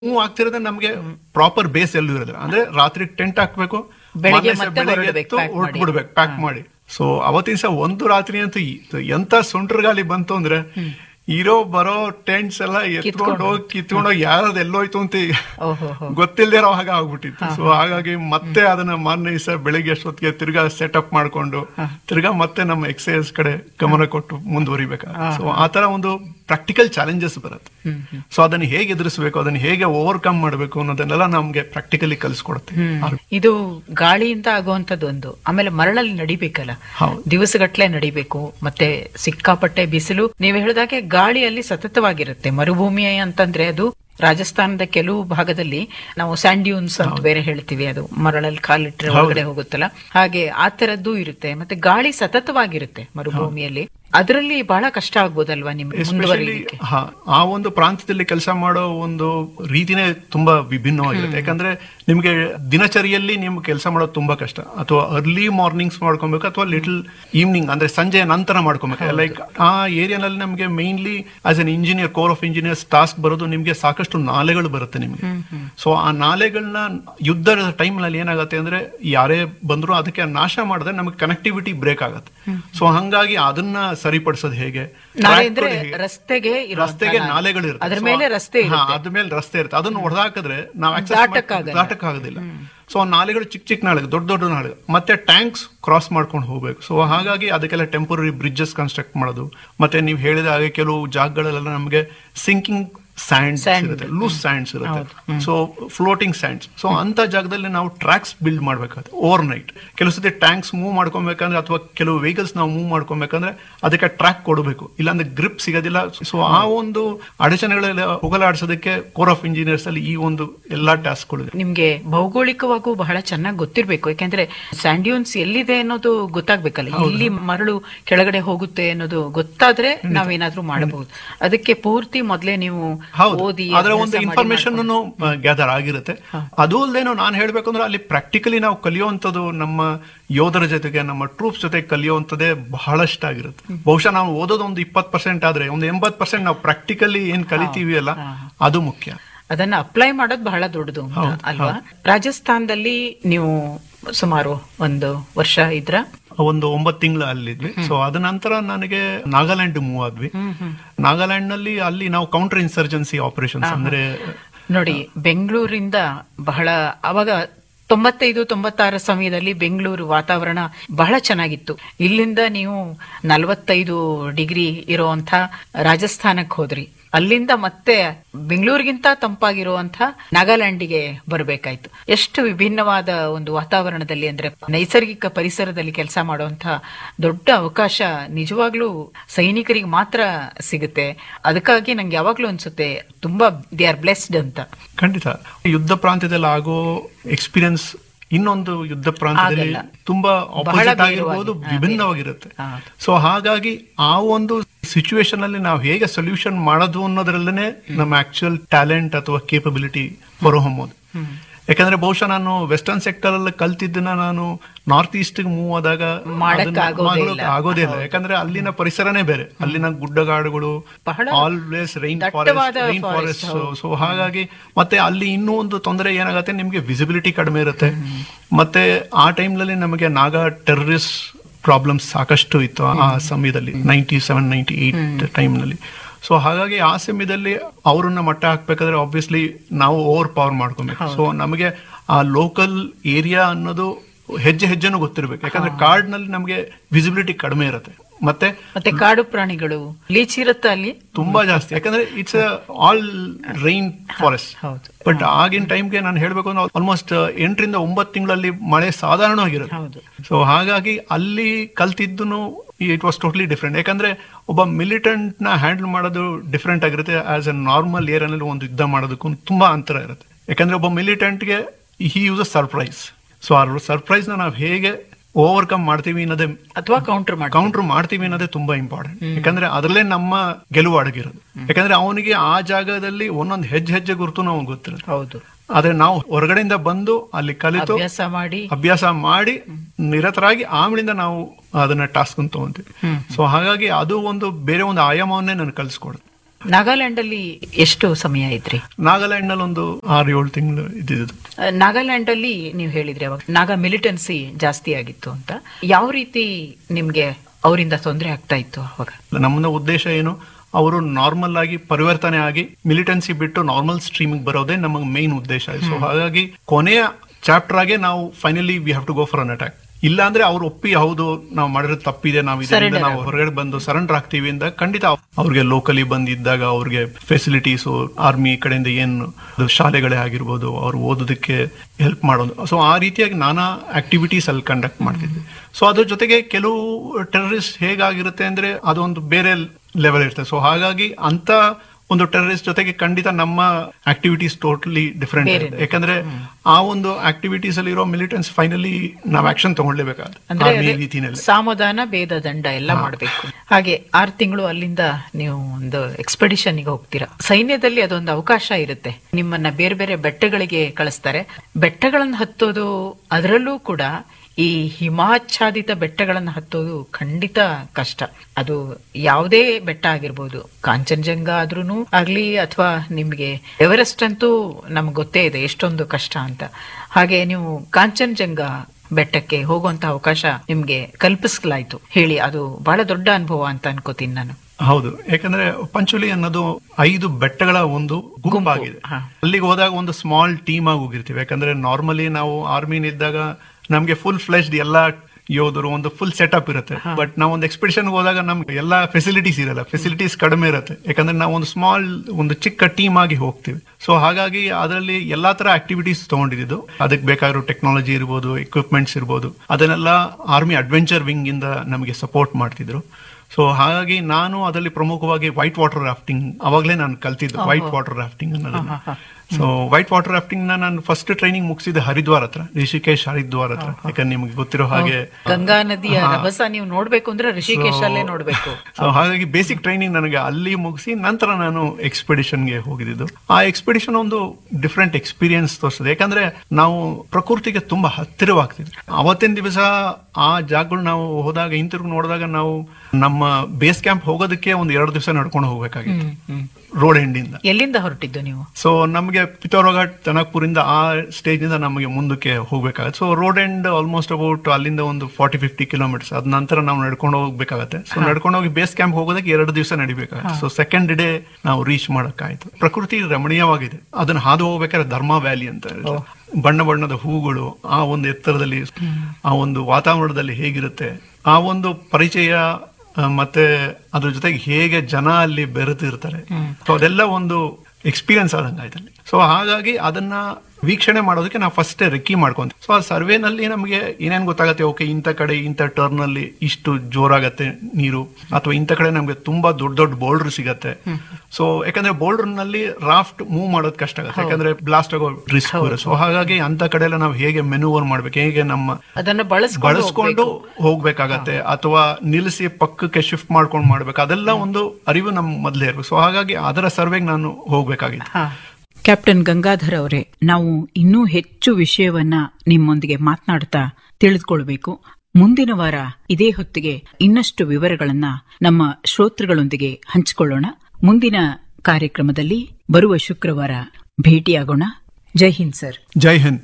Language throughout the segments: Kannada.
ಮೂವ್ ಆಗ್ತಿರೋದೇ ನಮ್ಗೆ ಪ್ರಾಪರ್ ಬೇಸ್ ಎಲ್ಲೂ ಇರೋದಿಲ್ಲ ಅಂದ್ರೆ ರಾತ್ರಿ ಟೆಂಟ್ ಹಾಕ್ಬೇಕು ಬೆಳಿಗ್ಗೆ ಮಾರ್ನೆ ದಿವ್ಸ ಮತ್ತೆ ಬೆಳಿಗ್ಗೆ ಹೊರಡ್ಬೇಕು, ಎದ್ದು pack ಮಾಡಿ. ಹೊರಟ್ಬಿಡ್ಬೇಕು ಪ್ಯಾಕ್ ಮಾಡಿ ಸೊ ಅವತ್ತಿನ ದಿವಸ ಒಂದು ರಾತ್ರಿ ಅಂತೂ ಈ- ಎಂತ ಸುಂಟ್ರ ಗಾಲಿ ಬಂತು ಅಂದ್ರೆ ಇರೋ ಬರೋ ಟೆಂಟ್ಸ್ ಎಲ್ಲ ಎತ್ಕೊಂಡು ಹೋಗಿ ಕಿತ್ಕೊಂಡು ಹೋಗಿ ಯಾರದ್ ಎಲ್ಲೋಯ್ತು ಅಂತ ಈಗ ಓಹೋ ಗೊತ್ತಿಲ್ಲದೆ ಇರೋ ಹಾಗೆ ಆಗ್ಬಿಟ್ಟಿತ್ತು ಸೊ ಹಾಗಾಗಿ ಮತ್ತೆ ಅದನ್ನ ಮಾರನೇ ದಿವಸ ಬೆಳಿಗ್ಗೆ ಅಷ್ಟೊತ್ತಿಗೆ ತಿರ್ಗಾ ಸೆಟಪ್ ಮಾಡ್ಕೊಂಡು ತಿರ್ಗಾ ಮತ್ತೆ ನಮ್ಮ ಎಕ್ಸಸೈಸ್ ಕಡೆ ಗಮನ ಕೊಟ್ಟು ಮುಂದುವರಿಬೇಕಾಗುತ್ತೆ ಸೊ ಆ ತರ ಒಂದು ಪ್ರಾಕ್ಟಿಕಲ್ ಚಾಲೆಂಜಸ್ ಬರುತ್ತೆ ಸೊ ಅದನ್ನ ಹೇಗೆ ಎದುರಿಸಬೇಕು ಅದನ್ನ ಹೇಗೆ ಓವರ್ಕಮ್ ಮಾಡಬೇಕು ಅನ್ನೋದನ್ನೆಲ್ಲ ನಮ್ಗೆ ಪ್ರಾಕ್ಟಿಕಲಿ ಕಲಿಸ್ಕೊಡುತ್ತೆ ಇದು ಗಾಳಿಯಿಂದ ಆಗುವಂತದ್ದು ಒಂದು ಆಮೇಲೆ ಮರಳಲ್ಲಿ ನಡಿಬೇಕಲ್ಲ ಹೌದು. ದಿವಸಗಟ್ಲೆ ನಡಿಬೇಕು ಮತ್ತೆ ಸಿಕ್ಕಾಪಟ್ಟೆ ಬಿಸಿಲು ನೀವು ಹೇಳಿದಾಗೆ ಗಾಳಿಯಲ್ಲಿ ಸತತವಾಗಿರುತ್ತೆ ಮರುಭೂಮಿ ಅಂತಂದ್ರೆ ಅದು ರಾಜಸ್ಥಾನದ ಕೆಲವು ಭಾಗದಲ್ಲಿ ನಾವು ಸ್ಯಾಂಡ್ಯೂನ್ಸ್ ಅಂತ ಬೇರೆ ಹೇಳ್ತೀವಿ ಅದು ಮರಳಲ್ಲಿ ಕಾಲಿಟ್ರೆ ಒಳಗಡೆ ಹೋಗುತ್ತಲ್ಲ ಹಾಗೆ ಆ ತರದ್ದು ಇರುತ್ತೆ ಮತ್ತೆ ಗಾಳಿ ಸತತವಾಗಿರುತ್ತೆ ಮರುಭೂಮಿಯಲ್ಲಿ ಅದರಲ್ಲಿ ಬಹಳ ಕಷ್ಟ ಆಗ್ಬೋದಲ್ವಾ ನಿಮ್ಗೆ ಎಸ್ಪೆಷಲಿ ಮುಂದುವರಿಲಿಕ್ಕೆ ಆ ಒಂದು ಪ್ರಾಂತ್ಯದಲ್ಲಿ ಕೆಲಸ ಮಾಡೋ ಒಂದು ರೀತಿನೇ ತುಂಬಾ ವಿಭಿನ್ನವಾಗಿರುತ್ತೆ ಯಾಕಂದ್ರೆ ನಿಮ್ಗೆ ದಿನಚರಿಯಲ್ಲಿ ನಿಮ್ ಕೆಲಸ ಮಾಡೋದು ತುಂಬಾ ಕಷ್ಟ ಅಥವಾ ಅರ್ಲಿ ಮಾರ್ನಿಂಗ್ಸ್ ಮಾಡ್ಕೊಬೇಕು ಅಥವಾ ಲಿಟಲ್ ಈವ್ನಿಂಗ್ ಅಂದ್ರೆ ಸಂಜೆ ನಂತರ ಮಾಡ್ಕೊಬೇಕು ಲೈಕ್ ಆ ಏರಿಯಾನಲ್ಲಿ ನಮ್ಗೆ mainly as an engineer core of engineers task ಬರೋದು ನಿಮ್ಗೆ ಸಾಕಷ್ಟು ನಾಲೆಗಳು ಬರುತ್ತೆ ನಿಮ್ಗೆ ಸೊ ಆ ನಾಲೆಗಳನ್ನ ಯುದ್ಧದ ಟೈಮ್ ನಲ್ಲಿ ಏನಾಗುತ್ತೆ ಅಂದ್ರೆ ಯಾರೇ ಬಂದ್ರು ಅದಕ್ಕೆ ನಾಶ ಮಾಡಿದ್ರೆ ನಮಗೆ ಕನೆಕ್ಟಿವಿಟಿ ಬ್ರೇಕ್ ಆಗುತ್ತೆ ಸೊ ಹಂಗಾಗಿ ಅದನ್ನ ಸರಿಪಡಿಸೋದು ಹೇಗೆ ನಾಳೆ Track ಅಂದ್ರೆ ಗಳು ಹೇಗೆ? ರಸ್ತೆಗೆ ಇರುವಂತ ರಸ್ತೆಗೆ ನಾಲೆ. ನಾಲೆಗಳು ಇರುತ್ತೆ ಅದ್ರ So, ಮೇಲೆ ರಸ್ತೆ ಹಾ, ಇರುತ್ತೆ. ಅದ್ರ ಮೇಲೆ ರಸ್ತೆ ಇರುತ್ತೆ ಅದನ್ನ ಹೊಡೆದಾಕಿದ್ರೆ ನಾವು ದಾಟಕ್ಕಾಗಲ್ಲ. ದಾಟಕ್ಕಾಗೋದಿಲ್ಲ ಸೊ ಆ ನಾಲೆಗಳು ಚಿಕ್ಕ ಚಿಕ್ಕ ನಾಳೆ ದೊಡ್ಡ ದೊಡ್ಡ ನಾಳೆ ಮತ್ತೆ ಟ್ಯಾಂಕ್ಸ್ ಕ್ರಾಸ್ ಮಾಡ್ಕೊಂಡು ಹೋಗ್ಬೇಕು ಸೊ ಹಾಗಾಗಿ ಅದಕ್ಕೆಲ್ಲ ಟೆಂಪರರಿ ಬ್ರಿಡ್ಜಸ್ ಕನ್ಸ್ಟ್ರಕ್ಟ್ ಮಾಡೋದು ಮತ್ತೆ ನೀವು ಹೇಳಿದ ಹಾಗೆ ಕೆಲವು ಜಾಗಗಳೆಲ್ಲ ನಮಗೆ ಸಿಂಕಿಂಗ್ ಸ್ಯಾಂಡ್ಸ್ Sand. ಇರುತ್ತೆ ಲೂಸ್ ಸ್ಯಾಂಡ್ಸ್ ಇರುತ್ತೆ ಸೊ ಫ್ಲೋಟಿಂಗ್ ಸ್ಯಾಂಡ್ಸ್ ಸೊ ಅಂತ ಜಾಗದಲ್ಲಿ ನಾವು ಟ್ರ್ಯಾಕ್ಸ್ ಬಿಲ್ಡ್ ಮಾಡ್ಬೇಕಾಗುತ್ತೆ ಓವರ್ ನೈಟ್ ಕೆಲವು ಸತಿ ಟ್ಯಾಂಕ್ಸ್ ಮೂವ್ ಮಾಡ್ಕೊಬೇಕಂದ್ರೆ ಅಥವಾ ಕೆಲವು ವೆಹಿಕಲ್ಸ್ ನಾವು ಮೂವ್ ಮಾಡ್ಕೊಬೇಕಂದ್ರೆ ಅದಕ್ಕೆ ಟ್ರ್ಯಾಕ್ ಕೊಡಬೇಕು ಇಲ್ಲಾಂದ್ರೆ ಗ್ರಿಪ್ ಸಿಗೋದಿಲ್ಲ ಸೊ ಆ ಒಂದು ಅಡಚಣೆಗಳೆಲ್ಲ ಹೋಗಲಾಡಿಸೋದಕ್ಕೆ ಕೋರ್ ಆಫ್ ಇಂಜಿನಿಯರ್ಸ್ ಅಲ್ಲಿ ಈ ಒಂದು ಎಲ್ಲಾ ಟಾಸ್ಕ್ಗಳು ಇದೆ ನಿಮ್ಗೆ ಭೌಗೋಳಿಕವಾಗೂ ಬಹಳ ಚೆನ್ನಾಗಿ ಗೊತ್ತಿರ್ಬೇಕು ಯಾಕೆಂದ್ರೆ ಸ್ಯಾಂಡ್ಯೂನ್ಸ್ ಎಲ್ಲಿದೆ ಅನ್ನೋದು ಗೊತ್ತಾಗ್ಬೇಕಲ್ಲ ಇಲ್ಲಿ ಮರಳು ಕೆಳಗಡೆ ಹೋಗುತ್ತೆ ಅನ್ನೋದು ಗೊತ್ತಾದ್ರೆ ನಾವೇನಾದ್ರೂ ಮಾಡಬಹುದು ಅದಕ್ಕೆ ಪೂರ್ತಿ ಮೊದಲೇ ನೀವು ಹೌದು ಓದಿ ಅದರ ಅಭ್ಯಾಸ ಒಂದು ಮಾಡಿ ಇನ್ಫಾರ್ಮೇಶನ್ ಗ್ಯಾದರ್ ಆಗಿರುತ್ತೆ ಅದು ಅಲ್ದೇನೋ ನಾನು ಹೇಳ್ಬೇಕು ಅಂದ್ರೆ ಅಲ್ಲಿ ಪ್ರಾಕ್ಟಿಕಲಿ ನಾವು ಕಲಿಯುವಂಥದ್ದು ನಮ್ಮ ಯೋಧರ ಜೊತೆಗೆ ನಮ್ಮ ಟ್ರೂಪ್ಸ್ ಜೊತೆ ಕಲಿಯುವಂಥದ್ದೇ ಬಹಳಷ್ಟಾಗಿರುತ್ತೆ ಬಹುಶಃ ನಾವು ಓದೋದು ಒಂದು ಇಪ್ಪತ್ತು ಪರ್ಸೆಂಟ್ ಆದ್ರೆ ಒಂದು ಎಂಬತ್ತು ಪರ್ಸೆಂಟ್ ನಾವು ಪ್ರಾಕ್ಟಿಕಲಿ ಏನ್ ಕಲಿತೀವಿ ಅಲ್ಲ ಅದು ಮುಖ್ಯ ಅದನ್ನ ಅಪ್ಲೈ ಮಾಡೋದು ಬಹಳ ದೊಡ್ಡದು ಅಂತ ಅಲ್ವಾ ರಾಜಸ್ಥಾನದಲ್ಲಿ ನೀವು ಸುಮಾರು ಒಂದು ವರ್ಷ ಇದ್ರ ಒಂದು ಒಂಬತ್ತು ತಿಂಗಳು ಅಲ್ಲಿದ್ವಿ ಸೊ ಅದ ನಂತರ ನನಗೆ ನಾಗಾಲ್ಯಾಂಡ್ ಮೂವ್ ಆದ್ವಿ ನಾಗಾಲ್ಯಾಂಡ್ ನಲ್ಲಿ ಅಲ್ಲಿ ನಾವು ಕೌಂಟರ್ ಇನ್ಸರ್ಜೆನ್ಸಿ ಆಪರೇಷನ್ಸ್ ಅಂದ್ರೆ ನೋಡಿ ಬೆಂಗಳೂರಿಂದ ಬಹಳ ಅವಾಗ ತೊಂಬತ್ತೈದು ತೊಂಬತ್ತಾರ ಸಮಯದಲ್ಲಿ ಬೆಂಗಳೂರು ವಾತಾವರಣ ಬಹಳ ಚೆನ್ನಾಗಿತ್ತು ಇಲ್ಲಿಂದ ನೀವು ನಲವತ್ತೈದು ಡಿಗ್ರಿ ಇರುವಂತ ರಾಜಸ್ಥಾನಕ್ಕೆ ಹೋದ್ರಿ ಅಲ್ಲಿಂದ ಮತ್ತೆ ಬೆಂಗಳೂರಿಗಿಂತ ತಂಪಾಗಿರುವಂತ ನಾಗಾಲ್ಯಾಂಡಿಗೆ ಬರಬೇಕಾಯ್ತು ಎಷ್ಟು ವಿಭಿನ್ನವಾದ ಒಂದು ವಾತಾವರಣದಲ್ಲಿ ಅಂದ್ರೆ ನೈಸರ್ಗಿಕ ಪರಿಸರದಲ್ಲಿ ಕೆಲಸ ಮಾಡುವಂತ ದೊಡ್ಡ ಅವಕಾಶ ನಿಜವಾಗ್ಲೂ ಸೈನಿಕರಿಗೆ ಮಾತ್ರ ಸಿಗುತ್ತೆ ಅದಕ್ಕಾಗಿ ನಂಗೆ ಯಾವಾಗ್ಲೂ ಅನ್ಸುತ್ತೆ ತುಂಬಾ ದೇ ಆರ್ ಬ್ಲೆಸ್ಡ್ ಅಂತ ಖಂಡಿತ ಯುದ್ಧ ಪ್ರಾಂತ್ಯದಲ್ಲಿ ಆಗೋ ಎಕ್ಸ್ಪೀರಿಯನ್ಸ್ ಇನ್ನೊಂದು ಯುದ್ಧ ಪ್ರಾಂತ್ಯದಲ್ಲಿ ಆಗಲ್ಲ. ತುಂಬಾ ಬಹಳ ಆಪೋಸಿಟ್ ಆಗಿರ್ಬೋದು ಬೇರವಾಗಿ. ಹಾ, ವಿಭಿನ್ನವಾಗಿರುತ್ತೆ ಹಾ. ಸೊ ಹಾಗಾಗಿ ಆ ಒಂದು ಸಿಚುವೇಶನ್ ಅಲ್ಲಿ ನಾವು ಹೇಗೆ ಸೊಲ್ಯೂಷನ್ ಮಾಡೋದು ಅನ್ನೋದ್ರಲ್ಲೇ ನಮ್ಮ ಆಕ್ಚುಯಲ್ ಟ್ಯಾಲೆಂಟ್ ಅಥವಾ ಕೇಪಬಿಲಿಟಿ ಹೊರಹೊಮ್ಮೋದು ಯಾಕಂದ್ರೆ ಬಹುಶಃ ನಾನು ವೆಸ್ಟರ್ನ್ ಸೆಕ್ಟರ್ ಅಲ್ಲಿ ಕಲ್ತಿದ್ದನ್ನ ನಾನು ನಾರ್ತ್ ಈಸ್ಟ್ ಮೂವ್ ಆದಾಗ ಮಾಡಕ್ ಅದನ್ನ ಆಗೋದೇ ಮಾಡ್ಲಿಕ್ಕೆ ಇಲ್ಲ. ಆಗೋದೇ ಇಲ್ಲ ಯಾಕಂದ್ರೆ ಅಲ್ಲಿನ ಪರಿಸರನೇ ಬೇರೆ ಅಲ್ಲಿನ ಗುಡ್ಡಗಾಡುಗಳು ಬಹಳ ಆಲ್ವೇಸ್ ರೈನ್ ದಟ್ಟವಾದ forest rain forest, forest so ಹಾಗಾಗಿ ಮತ್ತೆ ಅಲ್ಲಿ ಇನ್ನೂ ಒಂದು ತೊಂದರೆ ಏನಾಗುತ್ತೆ ನಿಮ್ಗೆ ವಿಸಿಬಿಲಿಟಿ ಕಡಿಮೆ ಇರುತ್ತೆ ಮತ್ತೆ ಆ ಟೈಮ್ನಲ್ಲಿ ನಮಗೆ ನಾಗಾ ಟೆರರಿಸ್ಟ್ ಪ್ರಾಬ್ಲಮ್ಸ್ ಸಾಕಷ್ಟು ಇತ್ತು ಆ ಸಮಯದಲ್ಲಿ ನೈಂಟಿ ಸೆವೆನ್ ನೈಂಟಿ ಏಟ್ ಟೈಮ್ನಲ್ಲಿ ಸೊ ಹಾಗಾಗಿ ಆ ಸಮಯದಲ್ಲಿ ಅವರನ್ನ ಮಟ್ಟ ಹಾಕ್ಬೇಕಾದ್ರೆ ಆಬ್ವಿಯಸ್ಲಿ ನಾವು ಓವರ್ ಪವರ್ ಮಾಡ್ಕೊಬೇಕು ಸೊ ನಮಗೆ ಆ ಲೋಕಲ್ ಏರಿಯಾ ಅನ್ನೋದು ಹೆಜ್ಜೆ ಹೆಜ್ಜೆನೂ ಗೊತ್ತಿರ್ಬೇಕು ಯಾಕಂದ್ರೆ ಕಾರ್ಡ್ನಲ್ಲಿ ನಮಗೆ ವಿಸಿಬಿಲಿಟಿ ಕಡಿಮೆ ಇರುತ್ತೆ ಮತ್ತೆ ಮತ್ತೆ ಕಾಡು ಪ್ರಾಣಿಗಳು ಲೀಚ್ ಇರುತ್ತೆ ಅಲ್ಲಿ ತುಂಬಾ ಜಾಸ್ತಿ ಯಾಕಂದ್ರೆ ಇಟ್ಸ್ ಆಲ್ ರೈನ್ ಫಾರೆಸ್ಟ್ ಹೌದು ಬಟ್ ಆಗಿನ ಟೈಮ್ಗೆ ನಾನು ಹೇಳ್ಬೇಕು ಅಂದ್ರೆ ಆಲ್ಮೋಸ್ಟ್ ಎಂಟರಿಂದ ಒಂಬತ್ತು ತಿಂಗಳಲ್ಲಿ ಮಳೆ ಸಾಧಾರಣವಾಗಿರುತ್ತೆ ಹೌದು ಸೊ ಹಾಗಾಗಿ ಅಲ್ಲಿ ಕಲ್ತಿದ್ದು ಇಟ್ ವಾಸ್ ಟೋಟ್ಲಿ ಡಿಫ್ರೆಂಟ್ ಯಾಕಂದ್ರೆ ಒಬ್ಬ ಮಿಲಿಟೆಂಟ್ ನ ಹ್ಯಾಂಡಲ್ ಮಾಡೋದು ಡಿಫ್ರೆಂಟ್ ಆಗಿರುತ್ತೆ ಆಸ್ ಎ ನಾರ್ಮಲ್ ಏರ್ ಅಲ್ಲಿ ಒಂದು ಯುದ್ಧ ಮಾಡೋದಕ್ಕೂ ತುಂಬಾ ಅಂತರ ಇರುತ್ತೆ ಯಾಕಂದ್ರೆ ಒಬ್ಬ militant ಗೆ he use a surprise so ಆ ಸರ್ಪ್ರೈಸ್ ನ ನಾವು ಹೇಗೆ ಓವರ್ಕಮ್ ಮಾಡ್ತೀವಿ ಅನ್ನೋದೇ ಅಥವಾ ಕೌಂಟರ್ ಮಾಡಿ ಕೌಂಟರ್ ಮಾಡ್ತೀವಿ ಅನ್ನೋದೇ ತುಂಬಾ ಇಂಪಾರ್ಟೆಂಟ್ ಯಾಕಂದ್ರೆ ಅದರಲ್ಲೇ ನಮ್ಮ ಗೆಲುವು ಅಡಗಿರೋದು ಯಾಕಂದ್ರೆ ಅವನಿಗೆ ಆ ಜಾಗದಲ್ಲಿ ಒಂದೊಂದು ಹೆಜ್ಜೆ ಹೆಜ್ಜೆ ಗುರುತು ನಾವು ಗೊತ್ತಿರುತ್ತೆ ಹೌದು ಆದ್ರೆ ನಾವು ಹೊರಗಡೆಯಿಂದ ಬಂದು ಅಲ್ಲಿ ಕಲಿತು ಅಭ್ಯಾಸ ಮಾಡಿ ಅಭ್ಯಾಸ ಮಾಡಿ ನಿರತರಾಗಿ ಆಮೇಲಿಂದ ನಾವು ಅದನ್ನ ಟಾಸ್ಕ್ ಅಂತ ತಗೊಂತೀವಿ ಸೊ ಹಾಗಾಗಿ ಅದು ಒಂದು ಬೇರೆ ಒಂದು ಆಯಾಮವನ್ನೇ ನನಗೆ ಕಲಿಸ್ಕೊಡುತ್ತೆ ನಾಗಾಲ್ಯಾಂಡ್ ಅಲ್ಲಿ ಎಷ್ಟು ಸಮಯ ಇದ್ರಿ ನಾಗಾಲ್ಯಾಂಡ್ ನಲ್ಲಿ ಒಂದು ಆರು ಏಳು ತಿಂಗಳು ಇದ್ದಿದ್ದು ಆ, ನಾಗಾಲ್ಯಾಂಡ್ ಅಲ್ಲಿ ನೀವು ಹೇಳಿದ್ರಿ ಅವಾಗ ನಾಗಾ ಮಿಲಿಟೆನ್ಸಿ ಜಾಸ್ತಿ ಆಗಿತ್ತು ಅಂತ ಯಾವ ರೀತಿ ನಿಮ್ಗೆ ಅವರಿಂದ ತೊಂದರೆ ಆಗ್ತಾ ಇತ್ತು ಅವಾಗ ನಮ್ಮನ್ನ ಉದ್ದೇಶ ಏನು ಅವರು ನಾರ್ಮಲ್ ಆಗಿ ಪರಿವರ್ತನೆ ಆಗಿ ಮಿಲಿಟೆನ್ಸಿ ಬಿಟ್ಟು ನಾರ್ಮಲ್ ಸ್ಟ್ರೀಮಿಂಗ್ ಬರೋದೇ ನಮಗೆ ಮೇನ್ ಉದ್ದೇಶ ಸೊ ಹಾಗಾಗಿ ಕೊನೆಯ ಚಾಪ್ಟರ್ ಆಗಿ ನಾವು finally we have to go for an attack ಇಲ್ಲ ಅಂದ್ರೆ ಅವ್ರು ಒಪ್ಪಿ ಹೌದು ನಾವು ಮಾಡಿರೋದು ತಪ್ಪಿದೆ ನಾವು ಇದರಿಂದ Surrender ನಾವು ಹೊರಗಡೆ ಬಂದು ಸರೆಂಡರ್ ಆಗ್ತೀವಿ ಅಂತ ಖಂಡಿತ ಅವ್ರಿಗೆ ಲೋಕಲಿ ಬಂದಿದ್ದಾಗ ಅವ್ರಿಗೆ ಫೆಸಿಲಿಟೀಸ್ ಆರ್ಮಿ ಕಡೆಯಿಂದ ಏನು ಅದು ಶಾಲೆಗಳೇ ಆಗಿರ್ಬೋದು ಅವ್ರು ಓದೋದಕ್ಕೆ ಹೆಲ್ಪ್ ಮಾಡೋದು ಸೊ ಆ ರೀತಿಯಾಗಿ ನಾನಾ ಆಕ್ಟಿವಿಟೀಸ್ ಅಲ್ಲಿ ಕಂಡಕ್ಟ್ ಮಾಡ್ತಿದ್ವಿ ಸೊ ಅದ್ರ ಜೊತೆಗೆ ಕೆಲವು ಟೆರರಿಸ್ಟ್ ಹೇಗಾಗಿರುತ್ತೆ ಅಂದ್ರೆ ಅದೊಂದು ಬೇರೆ ಲೆವೆಲ್ ಇರ್ತದೆ ಸೊ ಹಾಗಾಗಿ ಅಂತ ಒಂದು ಟೆರರಿಸ್ಟ್ ಜೊತೆಗೆ ಖಂಡಿತ ನಮ್ಮ ಆಕ್ಟಿವಿಟೀಸ್ ಟೋಟಲಿ ಡಿಫ್ರೆಂಟ್ ಬೇರೆ. ಯಾಕಂದ್ರೆ ಆ ಒಂದು ಆಕ್ಟಿವಿಟೀಸ್ ಅಲ್ಲಿ ಇರೋ ಮಿಲಿಟೆನ್ಸ್ ಫೈನಲಿ ನಾವು ಆಕ್ಷನ್ ತಗೊಳ್ಳೇಬೇಕಾಗುತ್ತೆ ಅಂದ್ರೆ ಆರ್ಮಿ ಅದೇ ರೀತಿನಲ್ಲಿ ಸಾಮಧಾನ ಭೇದ ದಂಡ ಎಲ್ಲ ಮಾಡಬೇಕು ಹಾಗೆ ಆರು ತಿಂಗಳು ಅಲ್ಲಿಂದ ನೀವು ಒಂದು ಎಕ್ಸ್ಪೆಡಿಷನ್ ಗೆ ಹೋಗ್ತೀರಾ ಸೈನ್ಯದಲ್ಲಿ ಅದೊಂದು ಅವಕಾಶ ಇರುತ್ತೆ ನಿಮ್ಮನ್ನ ಬೇರೆ ಬೇರೆ ಬೆಟ್ಟಗಳಿಗೆ ಕಳಿಸ್ತಾರೆ ಬೆಟ್ಟಗಳನ್ನು ಹತ್ತೋದು ಅದರಲ್ಲೂ ಕೂಡ ಈ ಹಿಮಾಚ್ಛಾದಿತ ಬೆಟ್ಟಗಳನ್ನು ಹತ್ತೋದು ಖಂಡಿತ ಕಷ್ಟ ಅದು ಯಾವುದೇ ಬೆಟ್ಟ ಆಗಿರ್ಬೋದು ಕಾಂಚನಜಂಗ ಆದ್ರೂ ಆಗ್ಲಿ ಅಥವಾ ನಿಮ್ಗೆ ಎವರೆಸ್ಟ್ ಅಂತೂ ನಮ್ಗೆ ಗೊತ್ತೇ ಇದೆ ಎಷ್ಟೊಂದು ಕಷ್ಟ ಅಂತ ಹಾಗೆ ನೀವು ಕಾಂಚನಜಂಗ ಬೆಟ್ಟಕ್ಕೆ ಹೋಗುವಂತ ಅವಕಾಶ ನಿಮ್ಗೆ ಕಲ್ಪಿಸಲಾಯ್ತು ಹೇಳಿ ಅದು ಬಹಳ ದೊಡ್ಡ ಅನುಭವ ಅಂತ ಅನ್ಕೋತೀನಿ ನಾನು ಹೌದು ಯಾಕಂದ್ರೆ ಪಂಚುಲಿ ಅನ್ನೋದು ಐದು ಬೆಟ್ಟಗಳ ಒಂದು ಗುಂಪಾಗಿದೆ ಹಾ. ಅಲ್ಲಿಗೆ ಹೋದಾಗ ಒಂದು ಸ್ಮಾಲ್ ಟೀಮ್ ಆಗಿ ಹೋಗಿರ್ತೀವಿ ಯಾಕಂದ್ರೆ ನಾರ್ಮಲಿ ನಾವು ಆರ್ಮಿನಿದ್ದಾಗ ನಮ್ಗೆ ಫುಲ್ ಫ್ಲೆಶ್ಡ್ ಎಲ್ಲಾ ಯೋಧರು ಒಂದು ಫುಲ್ ಸೆಟಪ್ ಇರುತ್ತೆ ಬಟ್ ನಾವು ಒಂದು ಎಕ್ಸ್ಪಿಡಿಷನ್ ಹೋದಾಗ ನಮ್ಗೆ ಎಲ್ಲಾ ಫೆಸಿಲಿಟೀಸ್ ಇರಲ್ಲ ಫೆಸಿಲಿಟೀಸ್ ಕಡಿಮೆ ಇರುತ್ತೆ ಯಾಕಂದ್ರೆ ನಾವು ಒಂದು ಸ್ಮಾಲ್ ಒಂದು ಚಿಕ್ಕ ಟೀಮ್ ಆಗಿ ಹೋಗ್ತೀವಿ ಸೊ ಹಾಗಾಗಿ ಅದರಲ್ಲಿ ಎಲ್ಲಾ ತರ ಆಕ್ಟಿವಿಟೀಸ್ ತಗೊಂಡಿದ್ದು ಅದಕ್ಕೆ ಬೇಕಾಗಿರೋ ಟೆಕ್ನಾಲಜಿ ಇರ್ಬೋದು ಎಕ್ವಿಪ್ಮೆಂಟ್ಸ್ ಇರ್ಬೋದು ಅದನ್ನೆಲ್ಲ ಆರ್ಮಿ ಅಡ್ವೆಂಚರ್ ವಿಂಗ್ ಇಂದ ನಮಗೆ ಸಪೋರ್ಟ್ ಮಾಡ್ತಿದ್ರು ಸೊ ಹಾಗಾಗಿ ನಾನು ಅದರಲ್ಲಿ ಪ್ರಮುಖವಾಗಿ ವೈಟ್ ವಾಟರ್ ರಾಫ್ಟಿಂಗ್ ಅವಾಗಲೇ ನಾನು ಕಲ್ತಿದ್ದು ವೈಟ್ ವಾಟರ್ ರಾಫ್ಟಿಂಗ್ ಅನ್ನೋದನ್ನ ಸೊ ವೈಟ್ ವಾಟರ್ ರಾಫ್ಟಿಂಗ್ ನ ನಾನು ಫಸ್ಟ್ ಟ್ರೈನಿಂಗ್ ಮುಗಿಸಿದ ಹರಿದ್ವಾರ್ ಹತ್ರ ರಿಷಿಕೇಶ್ ಹರಿದ್ವಾರ್ ಹತ್ರ ಯಾಕಂದ್ರೆ ನಿಮ್ಗೆ ಗೊತ್ತಿರೋ ಹಾಗೆ ಗಂಗಾ ನದಿಯ ರಭಸ ನೀವು ನೋಡ್ಬೇಕು ಅಂದ್ರೆ ಋಷಿಕೇಶ್ ಅಲ್ಲೇ ನೋಡ್ಬೇಕು ಸೊ ಹಾಗಾಗಿ ಬೇಸಿಕ್ ಟ್ರೈನಿಂಗ್ ನನಗೆ ಅಲ್ಲಿ ಮುಗಿಸಿ ನಂತರ ನಾನು expedition ಗೆ ಹೋಗಿದ್ದು ಆ ಎಕ್ಸ್ಪಿಡಿಷನ್ ಒಂದು ಡಿಫ್ರೆಂಟ್ ಎಕ್ಸ್ಪೀರಿಯನ್ಸ್ ತೋರಿಸ್ತದೆ ಯಾಕಂದ್ರೆ ನಾವು ಪ್ರಕೃತಿಗೆ ತುಂಬಾ ಹತ್ತಿರವಾಗ್ತಿದ್ವಿ ಅವತ್ತಿನ ದಿವಸ ಆ ಜಾಗಗಳು ನಾವು ಹೋದಾಗ ಹಿಂತಿರುಗಿ ನೋಡಿದಾಗ ನಾವು ನಮ್ಮ ಬೇಸ್ ಕ್ಯಾಂಪ್ ಹೋಗೋದಕ್ಕೆ ಒಂದು ಎರಡು ದಿವಸ ನಡ್ಕೊಂಡು ಹೋಗ್ಬೇಕಾಗಿತ್ತು ರೋಡ್ ಎಂಡಿಂದ ಎಲ್ಲಿಂದ ಹೊರಟಿದ್ದು ನೀವು ಸೊ ನಮಗೆ ಪಿತೋರಘಾಟ್ ತನಕ್ಪುರಿಂದ ಆ ಸ್ಟೇಜ್ ಇಂದ ನಮಗೆ ಮುಂದಕ್ಕೆ ಹೋಗ್ಬೇಕಾಗತ್ತೆ so road end almost about ಅಲ್ಲಿಂದ ಒಂದು ಫಾರ್ಟಿ ಫಿಫ್ಟಿ ಕಿಲೋಮೀಟರ್ಸ್ ಅದ ನಂತರ ನಾವು ನಡ್ಕೊಂಡು ಹೋಗ್ಬೇಕಾಗತ್ತೆ ಸೊ ನಡ್ಕೊಂಡು ಹೋಗಿ ಬೇಸ್ ಕ್ಯಾಂಪ್ ಹೋಗೋದಕ್ಕೆ ಎರಡು ದಿವಸ ನಡಿಬೇಕಾಗತ್ತೆ ಸೊ ಸೆಕೆಂಡ್ ಡೇ ನಾವು ರೀಚ್ ಮಾಡಕ್ಕಾಯ್ತು ಪ್ರಕೃತಿ ರಮಣೀಯವಾಗಿದೆ ಅದನ್ನ ಹಾದು ಹೋಗ್ಬೇಕಾದ್ರೆ ಧರ್ಮ ವ್ಯಾಲಿ ಅಂತ ಇರುತ್ತೆ. ಬಣ್ಣ ಬಣ್ಣದ ಹೂಗಳು ಆ ಒಂದು ಎತ್ತರದಲ್ಲಿ ಆ ಒಂದು ವಾತಾವರಣದಲ್ಲಿ ಹೇಗಿರುತ್ತೆ ಆ ಒಂದು ಪರಿಚಯ ಆ, ಮತ್ತೆ ಅದ್ರ ಜೊತೆಗೆ ಹೇಗೆ ಜನ ಅಲ್ಲಿ ಬೆರೆತಿರ್ತಾರೆ ಸೊ ಅದೆಲ್ಲ ಒಂದು ಎಕ್ಸ್ಪೀರಿಯನ್ಸ್ ಆದಂಗೆ ಆಯ್ತು ಅಲ್ಲಿ ಸೊ ಹಾಗಾಗಿ ಅದನ್ನ ವೀಕ್ಷಣೆ ಮಾಡೋದಕ್ಕೆ ನಾವು ಫಸ್ಟ್ ರೆಕ್ಕಿ ಮಾಡ್ಕೊಂತೀವಿ ಸೊ ಆ ಸರ್ವೆನಲ್ಲಿ ನಮಗೆ ಏನೇನು ಗೊತ್ತಾಗತ್ತೆ ಓಕೆ ಇಂಥ ಕಡೆ ಇಂಥ ಟರ್ನ್ ಅಲ್ಲಿ ಇಷ್ಟು ಜೋರಾಗತ್ತೆ ನೀರು ಅಥವಾ ಇಂಥ ಕಡೆ ನಮಗೆ ತುಂಬಾ ದೊಡ್ಡ ದೊಡ್ಡ ಬೋಲ್ಡರ್ ಸಿಗತ್ತೆ ಸೊ ಯಾಕಂದ್ರೆ ಬೋಲ್ಡರ್ ನಲ್ಲಿ ರಾಫ್ಟ್ ಮೂವ್ ಮಾಡೋದು ಕಷ್ಟ ಆಗುತ್ತೆ ಯಾಕಂದ್ರೆ ಬ್ಲಾಸ್ಟ್ ಆಗೋ ರಿಸ್ಕ್ ಬರುತ್ತೆ ಸೊ ಹಾಗಾಗಿ ಅಂತ ಕಡೆ ಎಲ್ಲ ನಾವು ಹೇಗೆ ಮೆನುವರ್ ಮಾಡ್ಬೇಕು ಹೇಗೆ ನಮ್ಮ ಅದನ್ನ ಬಳಸ್ಕೊಂಡು ಬಳಸ್ಕೊಂಡು ಹೋಗ್ಬೇಕಾಗತ್ತೆ ಅಥವಾ ನಿಲ್ಲಿಸಿ ಪಕ್ಕಕ್ಕೆ ಶಿಫ್ಟ್ ಮಾಡ್ಕೊಂಡು ಮಾಡ್ಬೇಕು ಅದೆಲ್ಲ ಒಂದು ಅರಿವು ನಮ್ ಮೊದಲೇ ಇರ್ಬೇಕು ಸೊ ಹಾಗಾಗಿ ಅದರ ಸರ್ವೆಗೆ ನಾನು ಹೋಗ್ಬೇಕಾಗಿತ್ತು ಹಾ ಕ್ಯಾಪ್ಟನ್ ಗಂಗಾಧರ್ ಅವರೇ ನಾವು ಇನ್ನೂ ಹೆಚ್ಚು ವಿಷಯವನ್ನ ನಿಮ್ಮೊಂದಿಗೆ ಮಾತನಾಡ್ತಾ ತಿಳಿದುಕೊಳ್ಬೇಕು ಮುಂದಿನ ವಾರ ಇದೇ ಹೊತ್ತಿಗೆ ಇನ್ನಷ್ಟು ವಿವರಗಳನ್ನ ನಮ್ಮ ಶ್ರೋತೃಗಳೊಂದಿಗೆ ಹಂಚಿಕೊಳ್ಳೋಣ ಮುಂದಿನ ಕಾರ್ಯಕ್ರಮದಲ್ಲಿ ಬರುವ ಶುಕ್ರವಾರ ಭೇಟಿಯಾಗೋಣ ಜೈ ಹಿಂದ್ ಸರ್ ಜೈ ಹಿಂದ್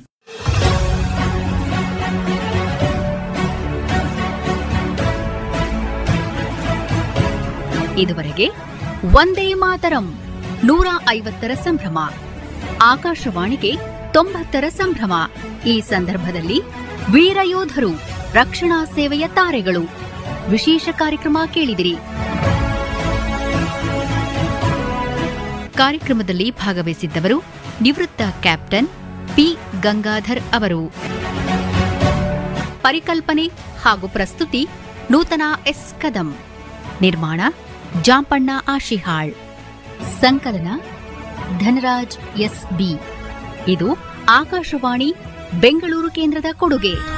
ಇದುವರೆಗೆ ಒಂದೇ ಮಾತರಂ ನೂರ ಐವತ್ತರ ಸಂಭ್ರಮ ಆಕಾಶವಾಣಿಗೆ ತೊಂಬತ್ತರ ಸಂಭ್ರಮ ಈ ಸಂದರ್ಭದಲ್ಲಿ ವೀರಯೋಧರು ರಕ್ಷಣಾ ಸೇವೆಯ ತಾರೆಗಳು ವಿಶೇಷ ಕಾರ್ಯಕ್ರಮ ಕೇಳಿದಿರಿ ಕಾರ್ಯಕ್ರಮದಲ್ಲಿ ಭಾಗವಹಿಸಿದ್ದವರು ನಿವೃತ್ತ ಕ್ಯಾಪ್ಟನ್ ಪಿ ಗಂಗಾಧರ್ ಅವರು ಪರಿಕಲ್ಪನೆ ಹಾಗೂ ಪ್ರಸ್ತುತಿ ನೂತನ ಎಸ್ ಕದಂ ನಿರ್ಮಾಣ ಜಾಂಪಣ್ಣ ಆಶಿಹಾಳ್ ಸಂಕಲನ ಧನರಾಜ್ ಎಸ್ ಬಿ ಇದು ಆಕಾಶವಾಣಿ ಬೆಂಗಳೂರು ಕೇಂದ್ರದ ಕೊಡುಗೆ